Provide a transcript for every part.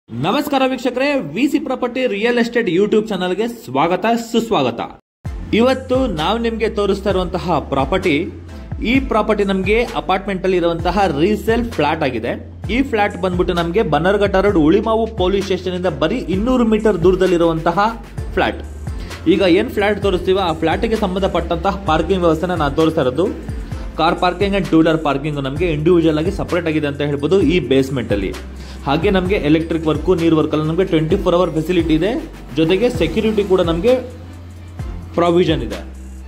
ನಮಸ್ಕಾರ ವೀಕ್ಷಕರೇ VC property real estate YouTube ಚಾನಲ್ಗೆ ಸ್ವಾಗತ ಸುಸ್ವಾಗತ ಇವತ್ತು ನಾವು ನಿಮಗೆ ತೋರಿಸ್ತಾ ಇರುವಂತಹ ಪ್ರಾಪರ್ಟಿ ಈ ಪ್ರಾಪರ್ಟಿ ನಮಗೆ ಅಪಾರ್ಟ್ಮೆಂಟ್ ಅಲ್ಲಿ ಇರುವಂತಹ ರೀಸೇಲ್ ಫ್ಲಾಟ್ ಆಗಿದೆ ಈ ಫ್ಲಾಟ್ ಬಂದ್ಬಿಟ್ಟು ನಮಗೆ Bannerghatta road Ulimavu police station ಇಂದ ಬರೀ ಇನ್ನೂರು ಮೀಟರ್ ದೂರದಲ್ಲಿರುವಂತಹ ಫ್ಲಾಟ್ ಈಗ ಏನ್ ಫ್ಲಾಟ್ ತೋರಿಸ್ತೀವೋ ಆ ಫ್ಲಾಟ್ಗೆ ಸಂಬಂಧಪಟ್ಟಂತಹ ಪಾರ್ಕಿಂಗ್ ವ್ಯವಸ್ಥೆನ ನಾನು ತೋರಿಸ್ತಾ ಇರೋದು car parking and two wheeler parking ನಮಗೆ ಇಂಡಿವಿಜುವಲ್ ಆಗಿ ಸಪರೇಟ್ ಆಗಿದೆ ಅಂತ ಹೇಳ್ಬೋದು ಈ ಬೇಸ್ಮೆಂಟ್ ಅಲ್ಲಿ ಹಾಗೆ ನಮಗೆ ಎಲೆಕ್ಟ್ರಿಕ್ ವರ್ಕು ನೀರ್ ವರ್ಕ್ ಅಲ್ಲಿ ನಮಗೆ ಟ್ವೆಂಟಿ ಫೋರ್ ಅವರ್ ಫೆಸಿಲಿಟಿ ಇದೆ ಜೊತೆಗೆ ಸೆಕ್ಯೂರಿಟಿ ಕೂಡ ನಮಗೆ ಪ್ರಾವಿಷನ್ ಇದೆ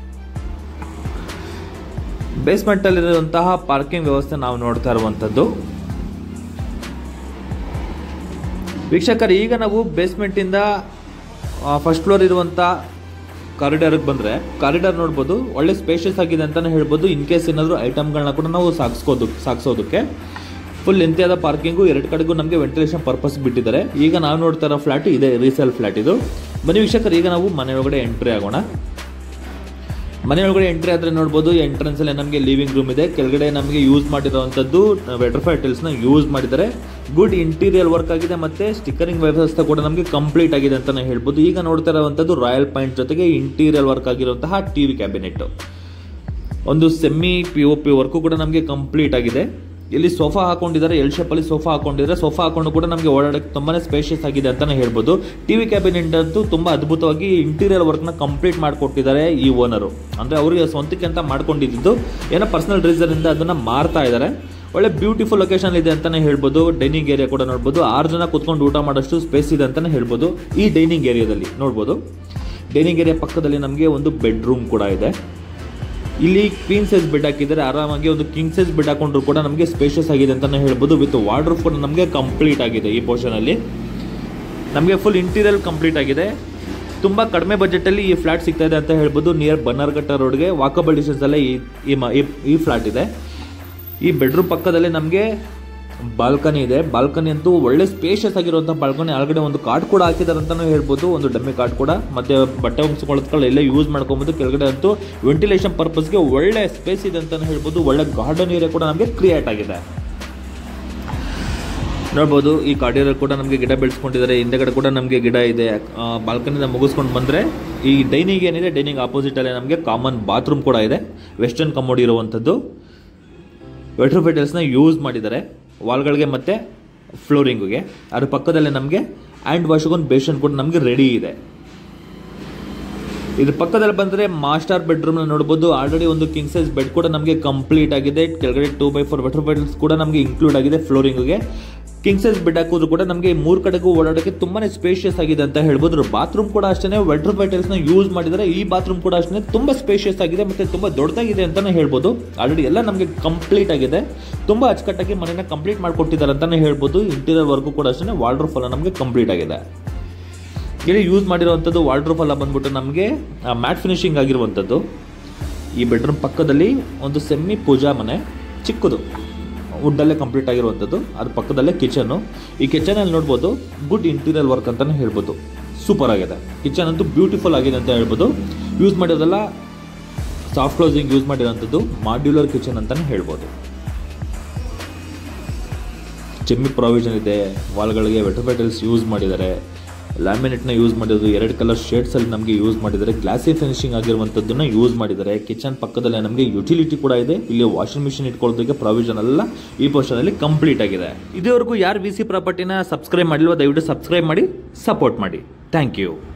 ಬೇಸ್ಮೆಂಟ್ ಅಲ್ಲಿರುವಂತಹ ಪಾರ್ಕಿಂಗ್ ವ್ಯವಸ್ಥೆ ನಾವು ನೋಡ್ತಾ ಇರುವಂತದ್ದು ವೀಕ್ಷಕರು ಈಗ ನಾವು ಬೇಸ್ಮೆಂಟ್ ಇಂದ ಫಸ್ಟ್ ಫ್ಲೋರ್ ಇರುವಂತ ಕಾರಿಡಾರ್ಗೆ ಬಂದ್ರೆ ಕಾರಿಡಾರ್ ನೋಡ್ಬೋದು ಒಳ್ಳೆ ಸ್ಪೇಷಿಯಸ್ ಆಗಿದೆ ಅಂತಾನೆ ಹೇಳ್ಬೋದು ಇನ್ ಕೇಸ್ ಏನಾದರೂ ಐಟಮ್ಗಳನ್ನ ಕೂಡ ನಾವು ಸಾಗಿಸ್ಕೋದು ಸಾಗಿಸೋದಕ್ಕೆ ಫುಲ್ ಲೆಂತಿಯಾದ ಪಾರ್ಕಿಂಗು ಎರಡು ಕಡೆಗೂ ನಮಗೆ ವೆಂಟಿಲೇಷನ್ ಪರ್ಪಸ್ ಬಿಟ್ಟಿದ್ದಾರೆ ಈಗ ನಾವು ನೋಡ್ತಾ ಇರೋ ಫ್ಲಾಟ್ ಇದೆ ರೀಸೇಲ್ ಫ್ಲಾಟ್ ಇದು ಬನ್ನಿ ವೀಕ್ಷಕರು ಈಗ ನಾವು ಮನೆ ಒಳಗಡೆ ಎಂಟ್ರಿ ಆಗೋಣ ಮನೆ ಒಳಗಡೆ ಎಂಟ್ರಿ ಆದ್ರೆ ನೋಡ್ಬೋದು ಎಂಟ್ರೆನ್ಸ್ ಅಲ್ಲಿ ನಮಗೆ ಲಿವಿಂಗ್ ರೂಮ್ ಇದೆ ಕೆಳಗಡೆ ನಮಗೆ ಯೂಸ್ ಮಾಡಿರುವಂತದ್ದು ವೆಟ್ರಫೈ ಟೈಲ್ಸ್ ನ ಯೂಸ್ ಮಾಡಿದ್ದಾರೆ ಗುಡ್ ಇಂಟೀರಿಯರ್ ವರ್ಕ್ ಆಗಿದೆ ಮತ್ತೆ ಸ್ಟಿಕರಿಂಗ್ ವ್ಯವಸ್ಥೆ ಕೂಡ ನಮಗೆ ಕಂಪ್ಲೀಟ್ ಆಗಿದೆ ಅಂತಾನೆ ಹೇಳ್ಬೋದು ಈಗ ನೋಡ್ತಾ ಇರುವಂತದ್ದು ರಾಯಲ್ ಪಾಯಿಂಟ್ ಜೊತೆಗೆ ಇಂಟೀರಿಯರ್ ವರ್ಕ್ ಆಗಿರುವಂತಹ ಟಿವಿ ಕ್ಯಾಬಿನೆಟ್ ಒಂದು semi P O P work ಕೂಡ ನಮಗೆ ಕಂಪ್ಲೀಟ್ ಆಗಿದೆ ಇಲ್ಲಿ ಸೋಫಾ ಹಾಕೊಂಡಿದ್ದಾರೆ ಎಲ್ ಶೇಪ್ ಅಲ್ಲಿ ಸೋಫಾ ಹಾಕೊಂಡಿದ್ದಾರೆ ಸೋಫಾ ಹಾಕೊಂಡು ಕೂಡ ನಮಗೆ ಓಡಾಡಕ್ಕೆ ತುಂಬಾನೇ ಸ್ಪೇಷಿಯಸ್ ಆಗಿದೆ ಅಂತಾನೆ ಹೇಳ್ಬೋದು ಟಿವಿ ಕ್ಯಾಬಿನೆಟ್ ಅಂತೂ ತುಂಬಾ ಅದ್ಭುತವಾಗಿ ಇಂಟೀರಿಯರ್ ವರ್ಕ್ ನ ಕಂಪ್ಲೀಟ್ ಮಾಡಿಕೊಟ್ಟಿದ್ದಾರೆ ಈ ಓನರು ಅಂದ್ರೆ ಅವರಿಗೆ ಸ್ವಂತಕ್ಕೆ ಅಂತ ಮಾಡ್ಕೊಂಡಿದ್ದು ಏನೋ ಪರ್ಸನಲ್ ರೀಸನ್ ಇಂದ ಅದನ್ನ ಮಾರ್ತಾ ಇದ್ದಾರೆ ಒಳ್ಳೆ ಬ್ಯೂಟಿಫುಲ್ ಲೊಕೇಶನ್ ಇದೆ ಅಂತಾನೆ ಹೇಳ್ಬೋದು ಡೈನಿಂಗ್ ಏರಿಯಾ ಕೂಡ ನೋಡ್ಬೋದು ಆರು ಜನ ಕುತ್ಕೊಂಡು ಊಟ ಮಾಡೋಷ್ಟು ಸ್ಪೇಸ್ ಇದೆ ಅಂತಾನೆ ಹೇಳ್ಬೋದು ಈ ಡೈನಿಂಗ್ ಏರಿಯಾದಲ್ಲಿ ನೋಡ್ಬೋದು ಡೈನಿಂಗ್ ಏರಿಯಾ ಪಕ್ಕದಲ್ಲಿ ನಮಗೆ ಒಂದು ಬೆಡ್ರೂಮ್ ಕೂಡ ಇದೆ ಇಲ್ಲಿ ಕ್ವೀನ್ ಸೈಜ್ ಬೆಡ್ ಹಾಕಿದ್ದಾರೆ ಆರಾಮಾಗಿ ಒಂದು ಕಿಂಗ್ ಸೈಜ್ ಬೆಡ್ ಹಾಕೊಂಡ್ರು ಕೂಡ ನಮಗೆ ಸ್ಪೇಷಿಯಸ್ ಆಗಿದೆ ಅಂತಾನೆ ಹೇಳ್ಬೋದು ವಿತ್ ವಾರ್ಡ್ರೂಫ್ ಕೂಡ ನಮಗೆ ಕಂಪ್ಲೀಟ್ ಆಗಿದೆ ಈ ಪೋರ್ಷನ್ ಅಲ್ಲಿ ನಮಗೆ ಫುಲ್ ಇಂಟೀರಿಯರ್ ಕಂಪ್ಲೀಟ್ ಆಗಿದೆ ತುಂಬಾ ಕಡಿಮೆ ಬಜೆಟ್ ಅಲ್ಲಿ ಈ ಫ್ಲಾಟ್ ಸಿಗ್ತಾ ಇದೆ ಅಂತ ಹೇಳ್ಬೋದು ನಿಯರ್ ಬನ್ನರ್ಘಟ್ಟ ರೋಡ್ಗೆ ವಾಕಬಲ್ ಡಿಸ್ಟೆನ್ಸ್ ಅಲ್ಲೇ ಈ- ಈ ಮ- ಈ- ಈ ಫ್ಲಾಟ್ ಇದೆ ಈ ಬೆಡ್ರೂಮ್ ಪಕ್ಕದಲ್ಲಿ ನಮಗೆ ಬಾಲ್ಕನಿ ಇದೆ ಬಾಲ್ಕನಿ ಅಂತೂ ಒಳ್ಳೆ ಸ್ಪೇಷಿಯಸ್ ಆಗಿರುವಂತಹ ಬಾಲ್ಕನಿ ಒಳಗಡೆ ಒಂದು ಕಾರ್ಡ್ ಕೂಡ ಹಾಕಿದ್ದಾರೆ ಅಂತಾನೂ ಹೇಳ್ಬೋದು ಒಂದು ಡಮ್ಮಿ ಕಾರ್ಡ್ ಕೂಡ ಮತ್ತೆ ಬಟ್ಟೆ ಒಣಗಿಸ್ಕೊಳ್ಳೋದ್ಕೊಳ್ಳ ಎಲ್ಲ ಯೂಸ್ ಮಾಡ್ಕೊಬೋದು ಕೆಳಗಡೆ ಅಂತೂ ವೆಂಟಿಲೇಷನ್ ಪರ್ಪಸ್ಗೆ ಒಳ್ಳೆ ಸ್ಪೇಸ್ ಇದೆ ಅಂತಾನೆ ಹೇಳ್ಬೋದು ಒಳ್ಳೆ ಗಾರ್ಡನ್ ಏರಿಯಾ ಕೂಡ ನಮಗೆ ಕ್ರಿಯೇಟ್ ಆಗಿದೆ ನೋಡ್ಬೋದು ಈ ಕಾಡಿಯಲ್ಲಿ ಕೂಡ ನಮಗೆ ಗಿಡ ಬೆಳೆಸ್ಕೊಂಡಿದ್ದಾರೆ ಹಿಂದೆಗಡೆ ಕೂಡ ನಮಗೆ ಗಿಡ ಇದೆ ಬಾಲ್ಕನಿಂದ ಮುಗಿಸ್ಕೊಂಡು ಬಂದರೆ ಈ ಡೈನಿಂಗ್ ಏನಿದೆ ಡೈನಿಂಗ್ ಆಪೋಸಿಟ್ ಅಲ್ಲೇ ನಮಗೆ ಕಾಮನ್ ಬಾತ್ರೂಮ್ ಕೂಡ ಇದೆ ವೆಸ್ಟರ್ನ್ ಕಮೋಡ್ ಇರುವಂಥದ್ದು ವೆಟ್ರೋಫೆಟಲ್ಸ್ನ ಯೂಸ್ ಮಾಡಿದ್ದಾರೆ ವಾಲ್ಗಳಿಗೆ ಮತ್ತು ಫ್ಲೋರಿಂಗ್ಗೆ ಅದ್ರ ಪಕ್ಕದಲ್ಲೇ ನಮಗೆ ಹ್ಯಾಂಡ್ ವಾಶ್ಗೊಂದು ಬೇಷನ್ ಕೂಡ ನಮಗೆ ರೆಡಿ ಇದೆ ಇದ್ರ ಪಕ್ಕದಲ್ಲಿ ಬಂದರೆ ಮಾಸ್ಟರ್ ಬೆಡ್ರೂಮ್ ನೋಡ್ಬೋದು ಆಲ್ರೆಡಿ ಒಂದು ಕಿಂಗ್ ಸೈಜ್ ಬೆಡ್ ಕೂಡ ನಮಗೆ ಕಂಪ್ಲೀಟ್ ಆಗಿದೆ ಕೆಳಗಡೆ ಟೂ ಬೈ ಫೋರ್ ವೆಟ್ರೋಫೆಟಲ್ಸ್ ಕೂಡ ನಮಗೆ ಇನ್ಕ್ಲೂಡ್ ಆಗಿದೆ ಫ್ಲೋರಿಂಗ್ಗೆ ಕಿಂಗ್ ಸೈಜ್ ಬೆಡ್ ಹಾಕೋದು ಕೂಡ ನಮಗೆ ಮೂರು ಕಡೆಗೂ ಓಡಾಡೋಕ್ಕೆ ತುಂಬಾನೇ ಸ್ಪೇಷಿಯಸ್ ಆಗಿದೆ ಅಂತ ಹೇಳ್ಬೋದು ಬಾತ್ರೂಮ್ ಕೂಡ ಅಷ್ಟೇ ವೆಟ್ರೋಫೈಟಲ್ಸ್ ನ ಯೂಸ್ ಮಾಡಿದರೆ ಈ ಬಾತ್ರೂಮ್ ಕೂಡ ಅಷ್ಟೇ ತುಂಬಾ ಸ್ಪೇಷಿಯಸ್ ಆಗಿದೆ ಮತ್ತೆ ತುಂಬಾ ದೊಡ್ಡದಾಗಿದೆ ಅಂತಾನೆ ಹೇಳ್ಬೋದು ಆಲ್ರೆಡಿ ಎಲ್ಲ ನಮಗೆ ಕಂಪ್ಲೀಟ್ ಆಗಿದೆ ತುಂಬಾ ಅಚ್ಚುಕಟ್ಟಾಗಿ ಮನೆನ ಕಂಪ್ಲೀಟ್ ಮಾಡ್ಕೊಟ್ಟಿದ್ದಾರೆ ಅಂತಾನೆ ಹೇಳ್ಬೋದು ಇಂಟೀರಿಯರ್ ವರ್ಕು ಕೂಡ ಅಷ್ಟೇ ವಾಲ್ಡ್ರೂಫ್ ಎಲ್ಲ ನಮಗೆ ಕಂಪ್ಲೀಟ್ ಆಗಿದೆ ಇಲ್ಲಿ ಯೂಸ್ ಮಾಡಿರುವಂಥದ್ದು ವಾಲ್ಡ್ರೂಫ್ ಎಲ್ಲ ಬಂದ್ಬಿಟ್ಟು ನಮಗೆ ಮ್ಯಾಟ್ ಫಿನಿಶಿಂಗ್ ಆಗಿರುವಂಥದ್ದು ಈ ಬೆಡ್ರೂಮ್ ಪಕ್ಕದಲ್ಲಿ ಒಂದು ಸೆಮ್ಮಿ ಪೂಜಾ ಮನೆ ಚಿಕ್ಕದು ವುಡ್ಡಲ್ಲೇ ಕಂಪ್ಲೀಟ್ ಆಗಿರುವಂಥದ್ದು ಅದ್ರ ಪಕ್ಕದಲ್ಲೇ ಕಿಚನು ಈ ಕಿಚನಲ್ಲಿ ನೋಡ್ಬೋದು ಗುಡ್ ಇಂಟೀರಿಯರ್ ವರ್ಕ್ ಅಂತಲೇ ಹೇಳ್ಬೋದು ಸೂಪರ್ ಆಗಿದೆ ಕಿಚನ್ ಅಂತೂ ಬ್ಯೂಟಿಫುಲ್ ಆಗಿದೆ ಅಂತ ಹೇಳ್ಬೋದು ಯೂಸ್ ಮಾಡಿರೋದೆಲ್ಲ ಸಾಫ್ಟ್ ಕ್ಲೋಸಿಂಗ್ ಯೂಸ್ ಮಾಡಿರೋಂಥದ್ದು ಮಾಡ್ಯುಲರ್ ಕಿಚನ್ ಅಂತಲೇ ಹೇಳ್ಬೋದು ಚೆಮ್ಮಿ ಪ್ರಾವಿಷನ್ ಇದೆ ವಾಲ್ಗಳಿಗೆ ವೆಟರ್ಫೈಟಲ್ಸ್ ಯೂಸ್ ಮಾಡಿದ್ದಾರೆ ಲ್ಯಾಮಿನೇಟ್ನ ಯೂಸ್ ಮಾಡಿರೋದು ಎರಡು ಕಲರ್ ಶೇಡ್ಸಲ್ಲಿ ನಮಗೆ ಯೂಸ್ ಮಾಡಿದ್ದಾರೆ ಗ್ಲಾಸಿ ಫಿನಿಶಿಂಗ್ ಆಗಿರುವಂಥದ್ದನ್ನ ಯೂಸ್ ಮಾಡಿದ್ದಾರೆ ಕಿಚನ್ ಪಕ್ಕದಲ್ಲೇ ನಮಗೆ ಯುಟಿಲಿಟಿ ಕೂಡ ಇದೆ ಇಲ್ಲಿ ವಾಷಿಂಗ್ ಮಿಷಿನ್ ಇಟ್ಕೊಳ್ಳೋದಕ್ಕೆ ಪ್ರಾವಿಷನ್ ಎಲ್ಲ ಈ ಪೋರ್ಷನಲ್ಲಿ ಕಂಪ್ಲೀಟ್ ಆಗಿದೆ ಇದುವರೆಗೂ ಯಾರು ವಿ ಸಿ ಪ್ರಾಪರ್ಟಿನ ಸಬ್ಸ್ಕ್ರೈಬ್ ಮಾಡಿಲ್ವೋ ದಯವಿಟ್ಟು ಸಬ್ಸ್ಕ್ರೈಬ್ ಮಾಡಿ ಸಪೋರ್ಟ್ ಮಾಡಿ ಥ್ಯಾಂಕ್ ಯು